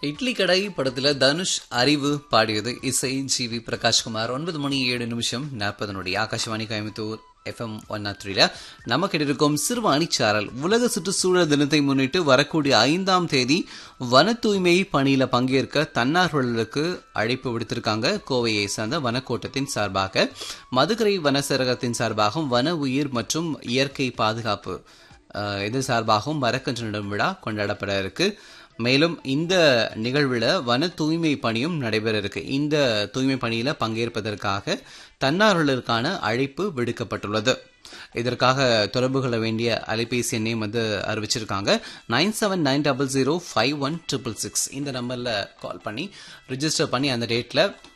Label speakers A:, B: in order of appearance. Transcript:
A: இட்லி கடை படத்துல தனுஷ் அறிவு பாடியது இசை ஜி வி பிரகாஷ்குமார் ஒன்பது மணி ஏழு நிமிஷம் நாற்பது நொடி Akashvani Coimbatore FM one naught த்ரீல நம்ம கிட்டிருக்கும் சிறுவாணி சாரல் உலக சுற்றுச்சூழல் தினத்தை முன்னிட்டு வரக்கூடிய ஐந்தாம் தேதி வன தூய்மை பணியில பங்கேற்க தன்னார்வலர்களுக்கு அழைப்பு விடுத்திருக்காங்க கோவையை சார்ந்த வனக்கோட்டத்தின் சார்பாக மதுக்கரை வனச்சரகத்தின் சார்பாகவும் வன உயிர் மற்றும் இயற்கை பாதுகாப்பு அஹ், இது சார்பாகவும் மரக்கன்று நடும் விழா கொண்டாடப்பட இருக்கு மேலும் இந்த நிகழ்வில் வன தூய்மை பணியும் நடைபெற இருக்கு இந்த தூய்மை பணியில பங்கேற்பதற்காக தன்னார்வலருக்கான அழைப்பு விடுக்கப்பட்டுள்ளது இதற்காக தொடர்பு கொள்ள வேண்டிய அலைபேசி எண்ணையும் வந்து அறிவிச்சிருக்காங்க nine seven nine double zero five one triple six இந்த நம்பரில் கால் பண்ணி ரிஜிஸ்டர் பண்ணி அந்த டேட்டில்